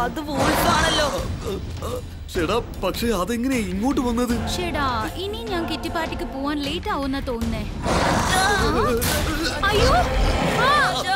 അത് വോൾഫാണല്ലോ ചേടാ പക്ഷെ അതെങ്ങനെ ഇങ്ങോട്ട് വന്നത് ഷെടാ ഇനി ഞാൻ കിറ്റി പാർട്ടിക്ക് പോവാൻ ലേറ്റ് ആവുന്ന തോന്നുന്നേ അയ്യോ ആ!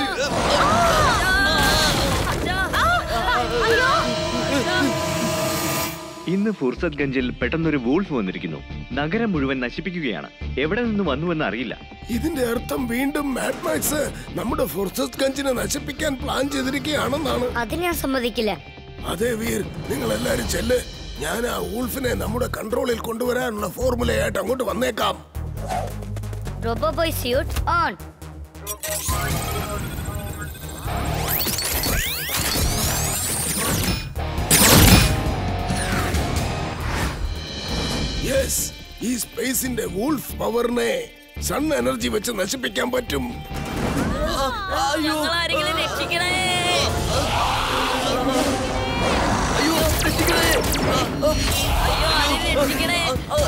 അയ്യോ ഇന്ന് ഫുർസത് ഗഞ്ചിൽ പെട്ടെന്നൊരു വൂൾഫ് വന്നിരിക്കുന്നു നഗരം മുഴുവൻ നശിപ്പിക്കുകയാണ് എവിടെ നിന്ന് വന്നുവെന്ന് അറിയില്ല ഇതിന്റെ അർത്ഥം വീണ്ടും മാഡ്മാക്സ് നമ്മുടെ ഫുർസത്ത് ഗഞ്ചിനെ നശിപ്പിക്കാൻ പ്ലാൻ ചെയ്തിരിക്കുകയാണെന്നാണ് അത് ഞാൻ സമ്മതിക്കില്ല അതെ വീർ നിങ്ങൾ എല്ലാരും ചെല്ല് ഞാൻ ആ ഊൾഫിനെ നമ്മുടെ കൺട്രോളിൽ കൊണ്ടുവരാനുള്ള ഫോർമുലയായിട്ട് അങ്ങോട്ട് വന്നേക്കാം robo boy suit on yes ഈ സ്പേസിന്റെ വൂൾഫ് പവറിനെ സൺ എനർജി വെച്ച് നശിപ്പിക്കാൻ പറ്റും ഞങ്ങൾ ആരെങ്കിലും രക്ഷിക്കണേ അയ്യോ രക്ഷിക്കണേ അയ്യോ ആരെങ്കിലും രക്ഷിക്കണേ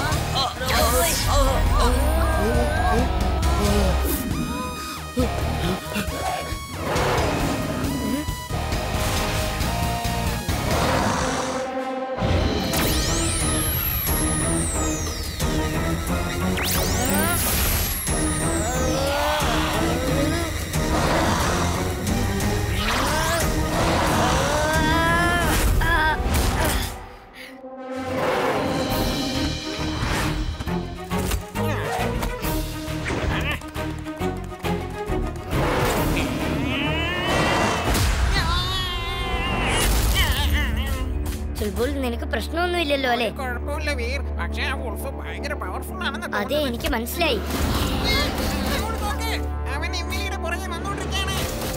ചുൽബുൾ നിനക്ക് പ്രശ്നമൊന്നുമില്ലല്ലോ അല്ലേ കുഴപ്പമില്ല വീർ പക്ഷേ ആ വുൾഫ് ഭയങ്കര പവർഫുൾ ആണെന്ന് അതെ തോന്നുന്നു. എനിക്ക് മനസ്സിലായി അങ്ങോട്ട് നോക്ക്. അവൻ ഇമ്മിലിയുടെ പുറകെ വന്നോണ്ടിരിക്കുകയാണ്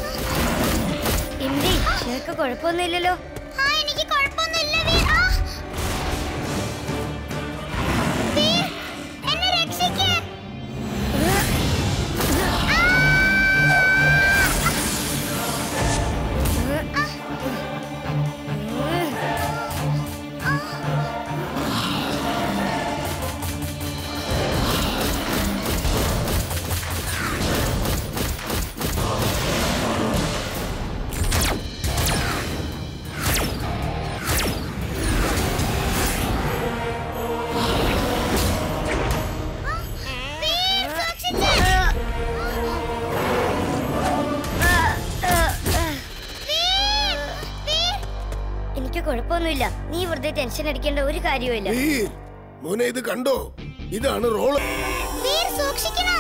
ഇംലി നിനക്ക് കുഴപ്പമൊന്നുമില്ലല്ലോ എനിക്ക് കുഴപ്പമൊന്നുമില്ല വീർ ആ! വീർ, എന്നെ രക്ഷിക്ക് വീർ, സൂക്ഷിച്ച്. വീർ, വീർ. എനിക്ക് കുഴപ്പമൊന്നുമില്ല നീ വെറുതെ ടെൻഷൻ അടിക്കേണ്ട ഒരു കാര്യവുമില്ല വീർ മോനെ ഇത് കണ്ടോ ഇതാണ് റോള് വീർ, സൂക്ഷിക്കണം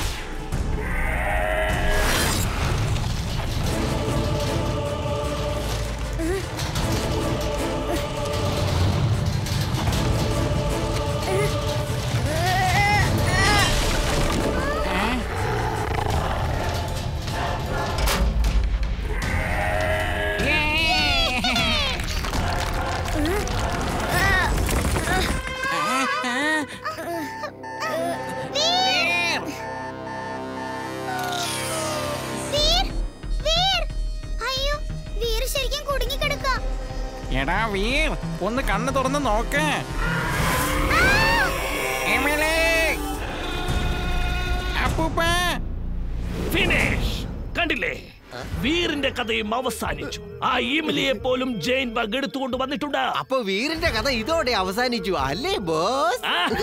വീർ. വീർ, വീർ. അയ്യോ വീർ ശരിക്കും കുടുങ്ങിക്കിടക്കാം എടാ വീർ ഒന്ന് കണ്ണ് തുറന്ന് നോക്ക് എമിലി. അപ്പൂപ്പ ഫിനിഷ് കണ്ടില്ലേ വീറിന്റെ കഥയും അവസാനിച്ചു ആ ഈമിലിയെ പോലും ജെയിൻ ബഗ് എടുത്തുകൊണ്ട് വന്നിട്ടുണ്ട് അപ്പൊ വീറിന്റെ കഥ ഇതോടെ അവസാനിച്ചു അല്ലേ ബോസ്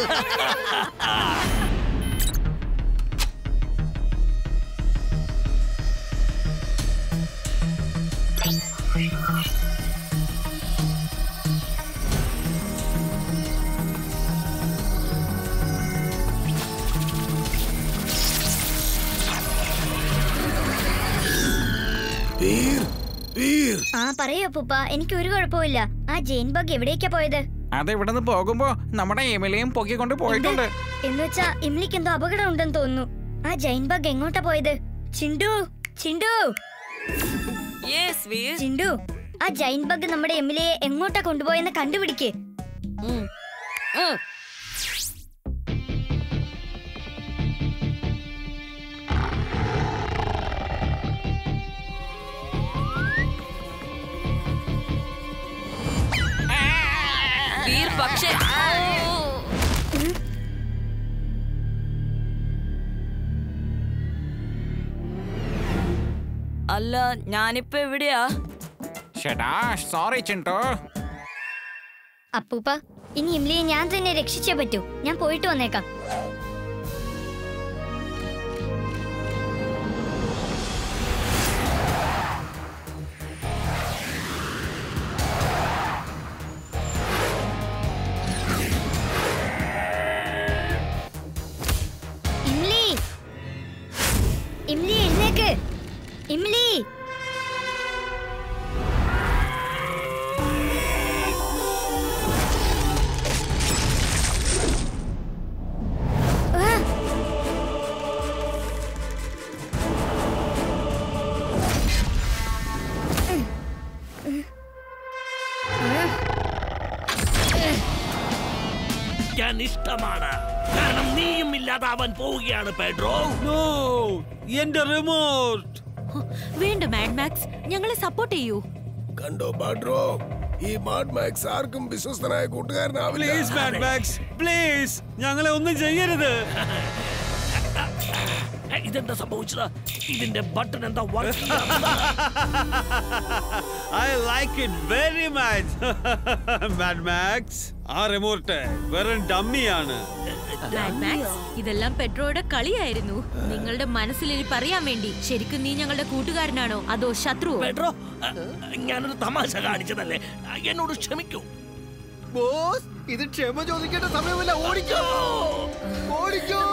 വീർ വീർ ആ പറയൂ അപ്പൂപ്പ എനിക്ക് ഒരു കുഴപ്പമില്ല ആ ജെയിൻ ബഗ് എവിടേക്കാ പോയത് അത് ഇവിടുന്ന് പോകുമ്പോ നമ്മുടെ എമിലിയും പൊക്കിക്കൊണ്ട് പോയിട്ടുണ്ട് എന്ന് വെച്ചാ ഇംലിക്ക് എന്തോ അപകടം ഉണ്ടെന്ന് തോന്നുന്നു ആ ജെയിൻ ബഗ് എങ്ങോട്ടാ പോയത് ചിണ്ടു ചിണ്ടു യെസ് വീർ ചിണ്ടു ആ ജൈൻ ബഗ് നമ്മുടെ എമിലയെ എങ്ങോട്ടാ കൊണ്ടുപോയെന്ന് കണ്ടുപിടിക്ക് ഉം. ഉം. വീർ പക്ഷേ ഓ. അല്ല ഞാനിപ്പോ എവിടെയാ ചേട്ടാ സോറി ചിണ്ടു അപ്പൂപ്പ ഇനി ഇംലിയെ ഞാൻ തന്നെ രക്ഷിച്ചേ പറ്റൂ ഞാൻ പോയിട്ട് വന്നേക്കാം ഇംലി ഇംലി എഴുന്നേക്ക് ഇംലി ആ ഞാൻ ഇഷ്ടമാണ് കാരണം നീയും ഇല്ലാതാവാൻ പോവുകയാണ് പെഡ്രോ എന്റെ റിമോട്ട് വേണ്ട മാഡ് മാക്സ് ഞങ്ങളെ സപ്പോർട്ട് ചെയ്യൂ കണ്ടോ ബാഡ്രോ ഈ മാഡ് മാക്സ് ആർക്കും വിശ്വസ്തനായ കൂട്ടുകാരനാവില്ല പ്ലീസ് മാഡ് മാക്സ് പ്ലീസ് ഞങ്ങളെ ഒന്നും ചെയ്യരുത് ഏ, ഇതെന്താ സംഭവിച്ചത് ഇതിന്റെ ബട്ടൺ എന്താ work I like it very much Mad Max ആ റിമോട്ട് വെറും ഡമ്മിയാണ് മാഡ് മാക്സ് ഇതെല്ലാം പെട്രോയുടെ കളിയായിരുന്നു നിങ്ങളുടെ മനസ്സിൽ ഇനി പറയാൻ വേണ്ടി ശരിക്കും നീ ഞങ്ങളുടെ കൂട്ടുകാരനാണോ അതോ ശത്രുവോ പെഡ്രോ അ, ഞാനൊരു തമാശ കാണിച്ചതല്ലേ അ, എന്നോട് ക്ഷമിക്കൂ ബോസ് ഇത് ക്ഷമ ചോദിക്കേണ്ട സമയമല്ല ഓടിക്കോ ഓടിക്കോ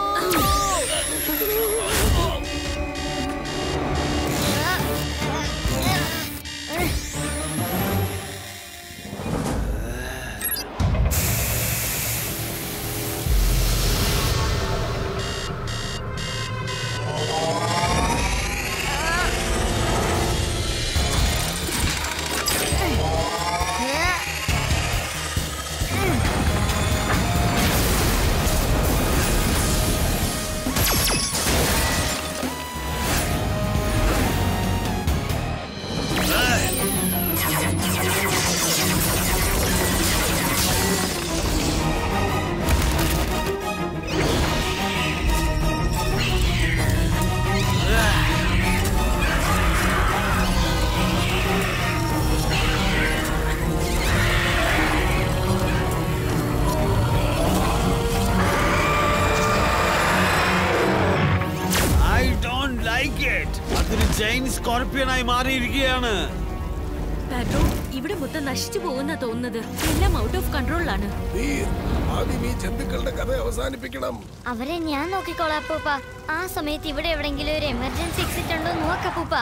ഐ ഡോണ്ട് ലൈക്ക് ഇറ്റ് അതൊരു ജൈൻ സ്കോർപ്പിയനായി മാറിയിരിക്കുകയാണ് പെട്രോ ഇവിടെ മൊത്തം നശിച്ചു പോകുന്ന തോന്നുന്നത് എല്ലാം ഔട്ട് ഓഫ് കൺട്രോളിലാണ് വീർ, ആദ്യം ഈ ജന്തുക്കളുടെ കഥ അവസാനിപ്പിക്കണം അവരെ ഞാൻ നോക്കിക്കോളാം അപ്പൂപ്പ ആ സമയത്ത് ഇവിടെ എവിടെങ്കിലും ഒരു എമർജൻസി എക്സിറ്റ് ഉണ്ടോ നോക്കപ്പൂപ്പ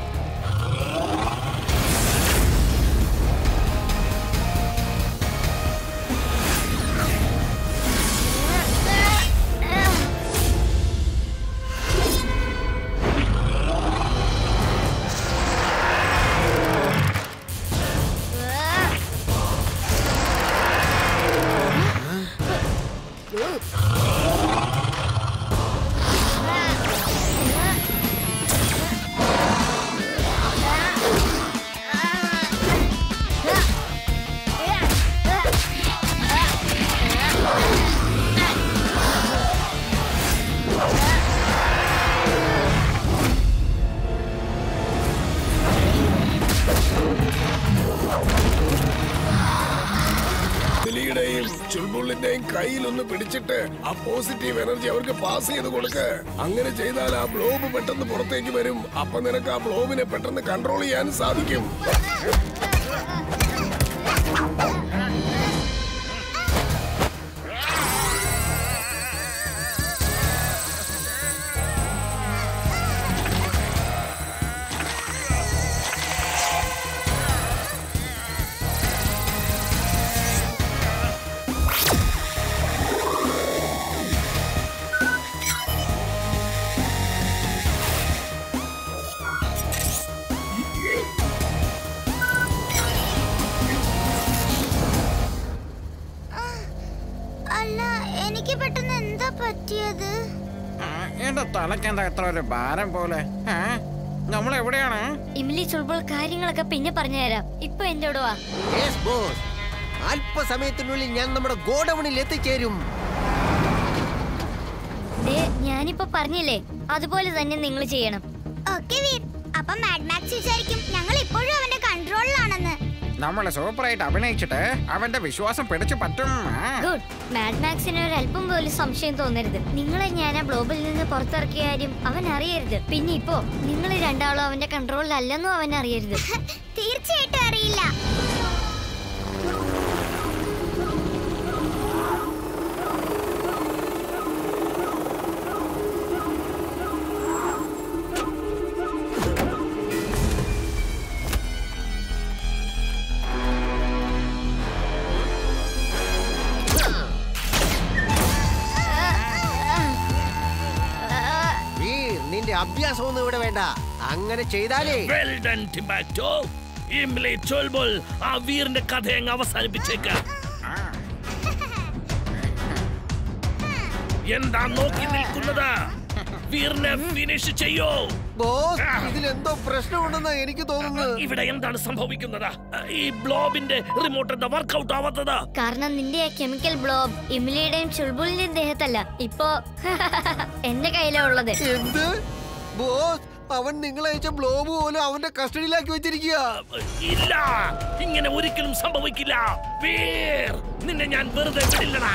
ദിലിയുടെയും ചുൾബുള്ളിന്റെയും കയ്യിൽ ഒന്ന് പിടിച്ചിട്ട് ആ പോസിറ്റീവ് എനർജി അവർക്ക് പാസ് ചെയ്ത് കൊടുക്ക് അങ്ങനെ ചെയ്താൽ ആ ബ്ലോബ് പെട്ടെന്ന് പുറത്തേക്ക് വരും അപ്പൊ നിനക്ക് ആ ബ്ലോബിനെ പെട്ടെന്ന് കൺട്രോൾ ചെയ്യാൻ സാധിക്കും അല്ല എനിക്ക് പെട്ടെന്ന് എന്താ പറ്റിയത് എന്റെ തലക്ക് എന്താ എത്ര ഒരു ഭാരം പോലെ ഏ? നമ്മൾ എവിടെയാണ് ഇംലി ചുൾബുൾ കാര്യങ്ങളൊക്കെ പിന്നെ പറഞ്ഞുതരാം ഇപ്പൊ എന്റെ കൂടെ വാ യെസ് ബോസ് അല്പസമയത്തിനുള്ളിൽ ഞാൻ നമ്മുടെ ഗോഡൌണിൽ എത്തിച്ചേരും ദേ, ഞാനിപ്പോ പറഞ്ഞില്ലേ അതുപോലെ തന്നെ നിങ്ങൾ ചെയ്യണം ഓക്കെ വീർ അപ്പൊ മാഡ് മാക്സ് വിചാരിക്കും ഞങ്ങൾ ഇപ്പോഴും അവന്റെ കൺട്രോളിലാണെന്ന് നമ്മള് സൂപ്പറായിട്ട് അഭിനയിച്ചിട്ട് അവന്റെ വിശ്വാസം പിടിച്ചു പറ്റും ആ. ഗുഡ് മാഡ് മാക്സിന് ഒരു അല്പം പോലും സംശയം തോന്നരുത് നിങ്ങളെ ഞാൻ ആ ഗ്ലോബിൽ നിന്ന് പുറത്തിറക്കിയ കാര്യം അവൻ അറിയരുത് പിന്നെ ഇപ്പോ നിങ്ങൾ രണ്ടാളും അവന്റെ കൺട്രോളിലല്ലെന്നും അവൻ അറിയരുത് തീർച്ചയായിട്ടും അറിയില്ല വീർ നിന്റെ അഭ്യാസമൊന്നും ഇവിടെ വേണ്ട അങ്ങനെ ചെയ്താലേ വെൽ ഡൺ ടിംബാക്ടോ ഇംലി ചൊൽബുൾ ആ വീറിന്റെ കഥ അങ്ങ് അവസാനിപ്പിച്ചേക്കാം എന്താ നോക്കി നിൽക്കുന്നത് വീറിനെ ഫിനിഷ് ചെയ്യോ ബോസ് ഇതിലെന്തോ പ്രശ്നമുണ്ടെന്നാ എനിക്ക് തോന്നുന്നത് ഇവിടെ എന്താണ് സംഭവിക്കുന്നത് ഈ ബ്ലോബിന്റെ റിമോട്ട് എന്താ വർക്കൗട്ട് ആവാത്തത് കാരണം നിന്റെ ആ കെമിക്കൽ ബ്ലോബ് ഇമിലിയുടെയും ചുൾബുളിന്റെയും ദേഹത്തല്ല ഇപ്പോ എന്റെ കയ്യിലാ ഉള്ളത് എന്ത് ബോസ് അവൻ നിങ്ങളയച്ച ബ്ലോബ് പോലും അവന്റെ കസ്റ്റഡിയിലാക്കി വെച്ചിരിക്കുക ഇല്ല ഇങ്ങനെ ഒരിക്കലും സംഭവിക്കില്ല വീർ നിന്നെ ഞാൻ വെറുതെ വിടില്ലടാ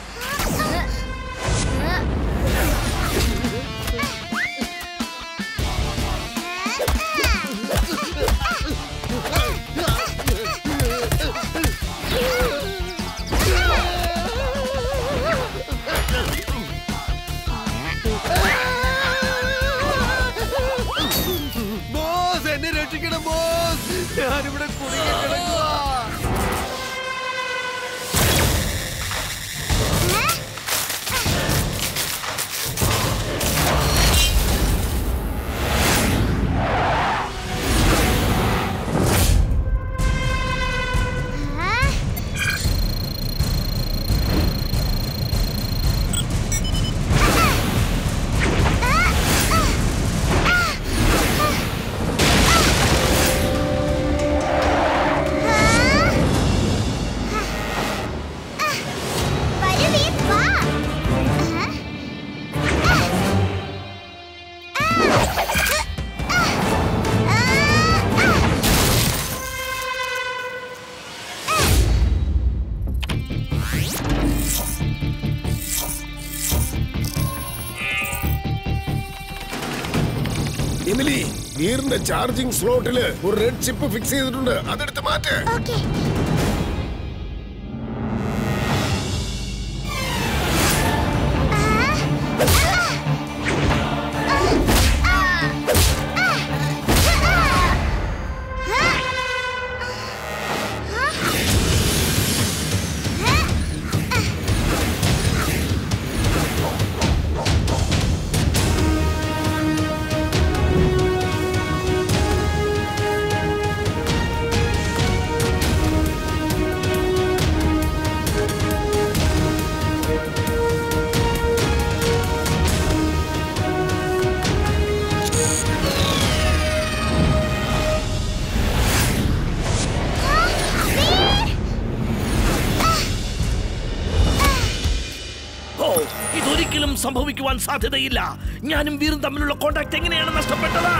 ബോസ് എന്നെ രക്ഷിക്കണം ബോസ് ഞാനിവിടെ കുടുങ്ങി കിടക്കുക വരൂ വീർ, വാ. എമിലി വീറിന്റെ ചാർജിംഗ് സ്ലോട്ടില് ഒരു റെഡ് ചിപ്പ് ഫിക്സ് ചെയ്തിട്ടുണ്ട് അതെടുത്ത് മാറ്റ് ഓക്കേ ഓ ഇതൊരിക്കലും സംഭവിക്കുവാൻ സാധ്യതയില്ല ഞാനും വീറും തമ്മിലുള്ള കോണ്ടാക്ട് എങ്ങനെയാണ് നഷ്ടപ്പെട്ടത്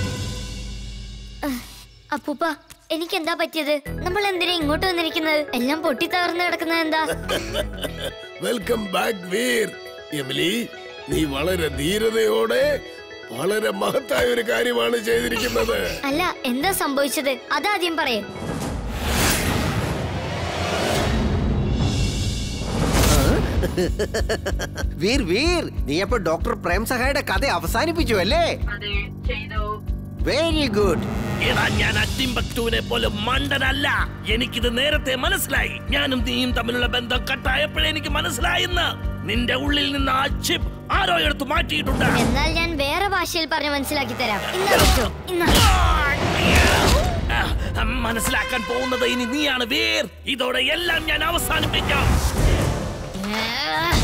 അപ്പൂപ്പ എനിക്ക് എന്താ പറ്റിയത് നമ്മൾ എന്തിനാ ഇങ്ങോട്ട് വന്നിരിക്കുന്നത് എല്ലാം പൊട്ടി തകർന്ന് കിടക്കുന്നത് എന്താ വെൽക്കം ബാക്ക് വീർ എമിലി നീ വളരെ ധീരതയോടെ വളരെ മഹത്തായ ഒരു കാര്യമാണ് ചെയ്തിരിക്കുന്നത് അല്ല എന്താ സംഭവിച്ചത് അതാദ്യം പറയേ വീർ വീർ നീ അപ്പൊ ഡോക്ടർ പ്രേം സഹായുടെ കഥ അവസാനിപ്പിച്ചു അല്ലേ വെരി ഗുഡ് എടാ ഞാൻ അറ്റിംബക്തുവിനെ പോലെ മണ്ടനല്ല എനിക്കിത് നേരത്തെ മനസ്സിലായി ഞാനും നീയും തമ്മിലുള്ള ബന്ധം കട്ടായപ്പോഴേ എനിക്ക് മനസ്സിലായെന്ന് നിന്റെ ഉള്ളിൽ നിന്ന് ആ ചിപ്പ് ആരോ എടുത്ത് മാറ്റിയിട്ടുണ്ട് എന്നാൽ ഞാൻ വേറെ ഭാഷയിൽ പറഞ്ഞ് മനസ്സിലാക്കി തരാം ഇന്നാ വെച്ചോ ഇന്നാ ആ, മനസ്സിലാക്കാൻ പോകുന്നത് ഇനി നീയാണ് വീർ ഇതോടെ എല്ലാം ഞാൻ അവസാനിപ്പിക്കാം ആ.